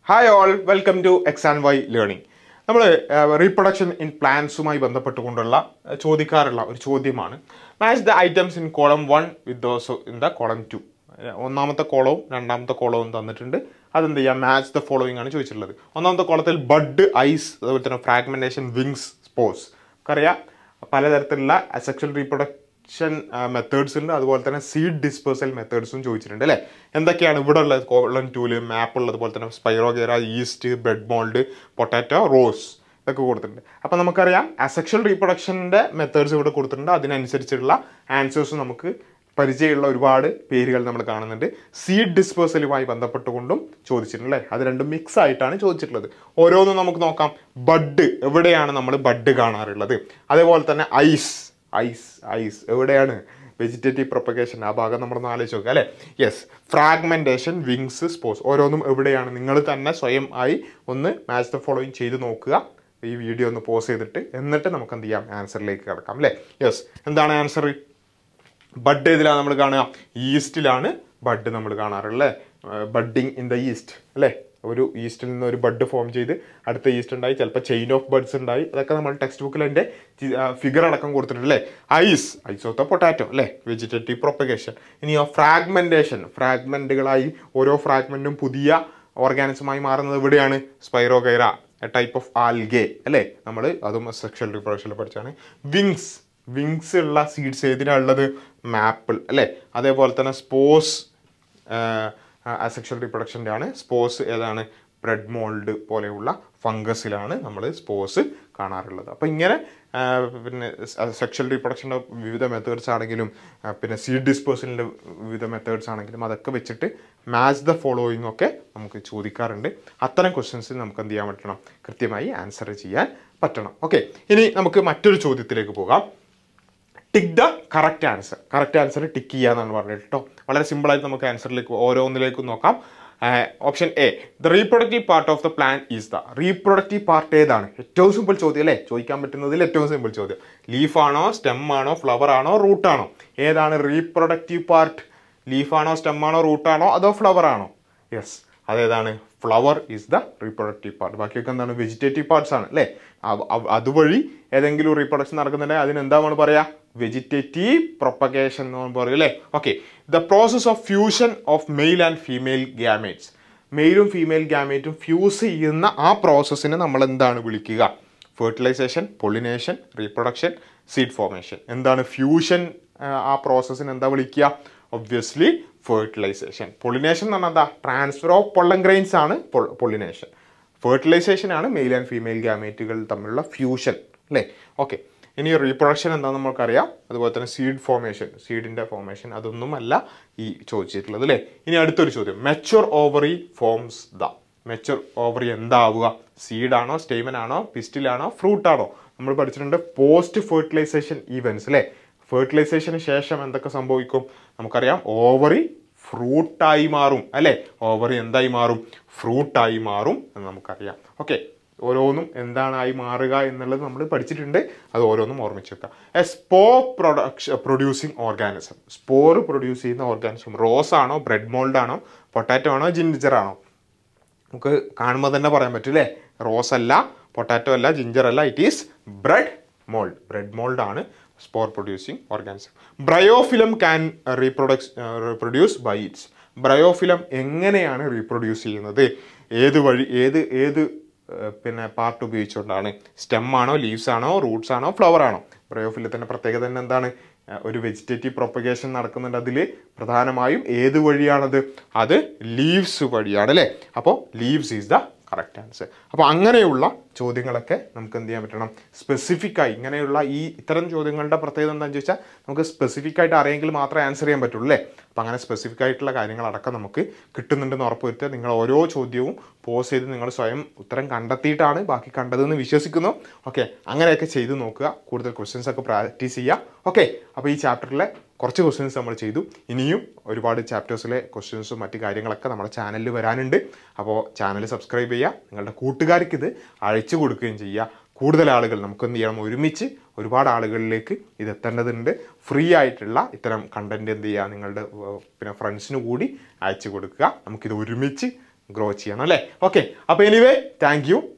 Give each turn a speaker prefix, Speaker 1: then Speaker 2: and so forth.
Speaker 1: hi all welcome to X and Y learning നമ്മൾ reproduction in പ്ലാന്റ്സുമായി ബന്ധപ്പെട്ടുകൊണ്ടുള്ള uh, ചോദിക്കാറുള്ള ഒരു ചോദ്യമാണ് match the items in column one with those in the column two ഒന്നാമത്തെ കോളവും രണ്ടാമത്തെ കോളവും തന്നിട്ടുണ്ട് അതെന്ത് ചെയ്യാം മാച്ച് ദ ഫോളോയിങ് ആണ് ചോദിച്ചിട്ടുള്ളത് ഒന്നാമത്തെ കോളത്തിൽ ബഡ് ഐസ് അതുപോലെ തന്നെ ഫ്രാഗ്മെന്റേഷൻ വിങ്സ് സ്പോസ് നമുക്കറിയാം പലതരത്തിലുള്ള സെക്ഷൽ റീപ്രൊഡക്ഷൻ മെത്തേഡ്സ് ഉണ്ട് അതുപോലെ തന്നെ സീഡ് ഡിസ്പേഴ്സൽ മെത്തേഡ്സും ചോദിച്ചിട്ടുണ്ട് അല്ലേ എന്തൊക്കെയാണ് ഇവിടെ ഉള്ളത് കോളൻ ടൂല് മാപ്പ് ഉള്ളത് പോലെ തന്നെ spirogyra yeast bread mould potato rose ഇതൊക്കെ കൊടുത്തിട്ടുണ്ട് അപ്പോൾ നമുക്കറിയാം അസെക്ഷൽ റീപ്രൊഡക്ഷൻ്റെ മെത്തേഡ്സ് ഇവിടെ കൊടുത്തിട്ടുണ്ട് അതിനനുസരിച്ചുള്ള ആൻസേഴ്സ് നമുക്ക് പരിചയമുള്ള ഒരുപാട് പേരുകൾ നമ്മൾ കാണുന്നുണ്ട് സീഡ് ഡിസ്പേഴ്സലുമായി ബന്ധപ്പെട്ടുകൊണ്ടും ചോദിച്ചിട്ടുണ്ട് അല്ലേ അത് രണ്ടും മിക്സ് ആയിട്ടാണ് ചോദിച്ചിട്ടുള്ളത് ഓരോന്നും നമുക്ക് നോക്കാം ബഡ് എവിടെയാണ് നമ്മൾ ബഡ് കാണാറുള്ളത് അതേപോലെ തന്നെ ഐസ് ഐസ് ഐസ് എവിടെയാണ് വെജിറ്റേറ്റീവ് പ്രൊപ്പഗേഷൻ ആ ഭാഗം നമ്മളൊന്ന് ആലോചിച്ച് നോക്കുക അല്ലേ യെസ് ഫ്രാഗ്മെന്റേഷൻ വിങ്സ് സ്പോസ് ഓരോന്നും എവിടെയാണ് നിങ്ങൾ തന്നെ സ്വയം ആയി ഒന്ന് മാച്ച് ദ ഫോളോയിങ് ചെയ്ത് നോക്കുക ഈ വീഡിയോ ഒന്ന് പോസ് ചെയ്തിട്ട് എന്നിട്ട് നമുക്ക് എന്ത് ചെയ്യാം ആൻസറിലേക്ക് കിടക്കാം അല്ലേ യെസ് എന്താണ് ആൻസർ ബഡ് ഏതിലാണ് നമ്മൾ കാണുക ഈസ്റ്റിലാണ് ബഡ് നമ്മൾ കാണാറുള്ളത് ബഡ്ഡിങ് ഇൻ ദ ഈസ്റ്റ് അല്ലേ ഒരു ഈസ്റ്റിൽ നിന്ന് ഒരു ബഡ് ഫോം ചെയ്ത് അടുത്ത ഈസ്റ്റ് ഉണ്ടായി ചിലപ്പോൾ ചെയിൻ ഓഫ് ബഡ്സ് ഉണ്ടായി അതൊക്കെ നമ്മൾ ടെക്സ്റ്റ് ബുക്കിൽ അതിൻ്റെ ഫിഗർ അടക്കം കൊടുത്തിട്ടുണ്ട് അല്ലേ eyes eyes of the potato അല്ലേ വെജിറ്റേറ്റീവ് പ്രൊപ്പഗേഷൻ ഇനിയോ ഫ്രാഗ്മെന്റേഷൻ ഫ്രാഗ്മെന്റുകളായി ഓരോ ഫ്രാഗ്മെന്റും പുതിയ ഓർഗാനിസമായി മാറുന്നത് എവിടെയാണ് സ്പൈറോഗൈറ ടൈപ്പ് ഓഫ് ആൽഗെ അല്ലേ നമ്മൾ അതും സെക്ഷൽ റീപ്രൊഡക്ഷനിൽ പഠിച്ചാണ് വിങ്സ് വിങ്സ് ഉള്ള സീഡ്സ് ഏതിനാണ് ഉള്ളത് മാപ്പിൾ അല്ലേ അതേപോലെ തന്നെ സ്പോസ് അസെക്ഷൽ റീപ്രൊഡക്ഷൻ്റെ ആണ് സ്പോസ് ഏതാണ് ബ്രെഡ് മോൾഡ് പോലെയുള്ള ഫംഗസിലാണ് നമ്മൾ സ്പോസ് കാണാറുള്ളത് അപ്പോൾ ഇങ്ങനെ ആ, പിന്നെ സെക്ഷൽ റീപ്രൊഡക്ഷൻ്റെ വിവിധ മെത്തേഡ്സ് ആണെങ്കിലും ആ, പിന്നെ സീഡ് ഡിസ്പോസലിൻ്റെ വിവിധ മെത്തേഡ്സ് ആണെങ്കിലും അതൊക്കെ വെച്ചിട്ട് മാച്ച് ദ ഫോളോയിങ് ഒക്കെ നമുക്ക് ചോദിക്കാറുണ്ട് അത്തരം ക്വസ്റ്റ്യൻസിൽ നമുക്ക് എന്ത് ചെയ്യാൻ പറ്റണം കൃത്യമായി ആൻസർ ചെയ്യാൻ പറ്റണം ഓക്കെ ഇനി നമുക്ക് മറ്റൊരു ചോദ്യത്തിലേക്ക് പോകാം tick the correct answer correct answer tick ചെയ്യാന്നാണ് പറഞ്ഞത് കേട്ടോ വളരെ സിമ്പിളായിട്ട് നമുക്ക് ആൻസറിലേക്ക് ഓരോന്നിലേക്കും നോക്കാം option A the reproductive part of the plant is the reproductive part ഏതാണ് ഏറ്റവും സിമ്പിൾ ചോദ്യം അല്ലേ ചോദിക്കാൻ പറ്റുന്നതിൽ ഏറ്റവും സിമ്പിൾ ചോദ്യം ലീഫാണോ സ്റ്റെം ആണോ ഫ്ലവർ ആണോ റൂട്ട് ആണോ ഏതാണ് റീപ്രൊഡക്റ്റീവ് പാർട്ട് ലീഫാണോ സ്റ്റെം ആണോ റൂട്ട് ആണോ അതോ ഫ്ലവർ ആണോ യെസ് അതേതാണ് flower is the reproductive part ബാക്കിയൊക്കെ എന്താണ് വെജിറ്റേറ്റീവ് പാർട്സ് ആണ് അല്ലേ അവ- അവ- അതുവഴി ഏതെങ്കിലും റീപ്രൊഡക്ഷൻ നടക്കുന്നുണ്ടെങ്കിൽ അതിന് എന്താ നമ്മൾ പറയാ വെജിറ്റേറ്റീവ് പ്രൊപ്പഗേഷൻ എന്ന് നമ്മൾ പറയും അല്ലേ okay the process of fusion of male and female gametes മെയിലും ഫീമെയിൽ ഗ്യാമേറ്റും ഫ്യൂസ് ചെയ്യുന്ന ആ പ്രോസസ്സിനെ നമ്മൾ എന്താണ് വിളിക്കുക fertilisation pollination reproduction seed formation എന്താണ് ഫ്യൂഷൻ ആ പ്രോസസ്സിന് എന്താ വിളിക്കുക ഒബ്വിയസ്ലി ഫെർട്ടിലൈസേഷൻ പൊളിനേഷൻ എന്ന് പറഞ്ഞാൽ എന്താ ട്രാൻസ്ഫർ ഓഫ് പൊള്ളൻ ഗ്രെയിൻസ് ആണ് പൊളിനേഷൻ ഫെർട്ടിലൈസേഷൻ ആണ് മെയിൽ ആൻഡ് ഫീമെയിൽ ഗ്യാമേറ്റുകൾ തമ്മിലുള്ള ഫ്യൂഷൻ അല്ലേ ഓക്കെ ഇനി റീപ്രൊഡക്ഷൻ എന്താണെന്ന് നമുക്കറിയാം അതുപോലെ തന്നെ സീഡ് ഫോർമേഷൻ സീഡിൻ്റെ ഫോർമേഷൻ അതൊന്നും അല്ല ഈ ചോദിച്ചിട്ടുള്ളത് അല്ലേ ഇനി അടുത്തൊരു ചോദ്യം mature ovary forms the mature ovary എന്താവുക സീഡാണോ സ്റ്റേമൻ ആണോ പിസ്റ്റിലാണോ ഫ്രൂട്ട് ആണോ നമ്മൾ പഠിച്ചിട്ടുണ്ട് പോസ്റ്റ് ഫെർട്ടിലൈസേഷൻ ഈവൻസ് അല്ലേ ഫെർട്ടിലൈസേഷന് ശേഷം എന്തൊക്കെ സംഭവിക്കും നമുക്കറിയാം ഓവറി ഫ്രൂട്ടായി മാറും അല്ലേ ഓവറി എന്തായി മാറും ഫ്രൂട്ടായി മാറും എന്ന് നമുക്കറിയാം ഓക്കെ ഓരോന്നും എന്താണായി മാറുക എന്നുള്ളത് നമ്മൾ പഠിച്ചിട്ടുണ്ട് അത് ഓരോന്നും ഓർമ്മിച്ച് വെക്കുക a spore production producing organism spore produce ചെയ്യുന്ന ഓർഗാനിസം റോസ് ആണോ ബ്രെഡ് മോൾഡ് ആണോ പൊട്ടാറ്റോ ആണോ ജിഞ്ചർ ആണോ നമുക്ക് കാണുമ്പോൾ തന്നെ പറയാൻ പറ്റും അല്ലേ റോസ് അല്ല പൊട്ടാറ്റോ അല്ല ജിഞ്ചർ അല്ല it is bread mould bread mould ആണ് spore producing organism bryophyllum can reproduces produce by its bryophyllum എങ്ങനെയാണ് റീപ്രൊഡ്യൂസ് ചെയ്യുന്നത് ഏത് വഴി ഏത് ഏത് ഏഹ്, പിന്നെ പാർട്ട് ഉപയോഗിച്ചുകൊണ്ടാണ് സ്റ്റെം ആണോ ലീവ്സ് ആണോ റൂട്ട്സ് ആണോ ഫ്ലവർ ആണോ ബ്രയോഫിലത്തിൻ്റെ പ്രത്യേകത തന്നെ എന്താണ് ഏഹ്, ഒരു വെജിറ്റേറ്റീവ് പ്രൊപ്പഗേഷൻ നടക്കുന്നുണ്ട് അതിൽ പ്രധാനമായും ഏത് വഴിയാണത് അത് ലീവ്സ് വഴിയാണ് അല്ലേ അപ്പോൾ leaves is the correct answer അപ്പോൾ അങ്ങനെയുള്ള ചോദ്യങ്ങളൊക്കെ നമുക്ക് എന്ത് ചെയ്യാൻ പറ്റണം സ്പെസിഫിക് ആയി ഇങ്ങനെയുള്ള ഈ ഇത്തരം ചോദ്യങ്ങളുടെ പ്രത്യേകത എന്താണെന്ന് ചോദിച്ചാൽ നമുക്ക് സ്പെസിഫിക് ആയിട്ട് അറിയെങ്കിൽ മാത്രമേ ആൻസർ ചെയ്യാൻ പറ്റുള്ളൂ അല്ലേ അപ്പോൾ അങ്ങനെ സ്പെസിഫിക് ആയിട്ടുള്ള കാര്യങ്ങളടക്കം നമുക്ക് കിട്ടുന്നുണ്ടെന്ന് ഉറപ്പുവരുത്തുക നിങ്ങൾ ഓരോ ചോദ്യവും പോസ് ചെയ്ത് നിങ്ങൾ സ്വയം ഉത്തരം കണ്ടെത്തിയിട്ടാണ് ബാക്കി കണ്ടതെന്ന് വിശ്വസിക്കുന്നു ഓക്കെ അങ്ങനെയൊക്കെ ചെയ്ത് നോക്കുക കൂടുതൽ ക്വസ്റ്റ്യൻസ് ഒക്കെ പ്രാക്ടീസ് ചെയ്യുക ഓക്കെ അപ്പോൾ ഈ ചാപ്റ്ററിലെ കുറച്ച് ക്വസ്റ്റ്യൻസ് നമ്മൾ ചെയ്തു ഇനിയും ഒരുപാട് ചാപ്റ്റേഴ്സിലെ ക്വസ്റ്റ്യൻസും മറ്റു കാര്യങ്ങളൊക്കെ നമ്മുടെ ചാനലിൽ വരാനുണ്ട് അപ്പോൾ ചാനൽ സബ്സ്ക്രൈബ് ചെയ്യുക നിങ്ങളുടെ കൂട്ടുകാർക്ക് ഇത് അയച്ചു കൊടുക്കുകയും ചെയ്യുക കൂടുതൽ ആളുകൾ നമുക്കെന്ത് ചെയ്യണം ഒരുമിച്ച് ഒരുപാട് ആളുകളിലേക്ക് ഇത് എത്തേണ്ടതുണ്ട് ഫ്രീ ആയിട്ടുള്ള ഇത്തരം കണ്ടന്റ് എന്ത് ചെയ്യുക നിങ്ങളുടെ ഏർ, പിന്നെ ഫ്രണ്ട്സിന് കൂടി അയച്ചു കൊടുക്കുക നമുക്കിത് ഒരുമിച്ച് ഗ്രോ ചെയ്യണം അല്ലേ ഓക്കെ അപ്പോൾ എനിവേ താങ്ക് യു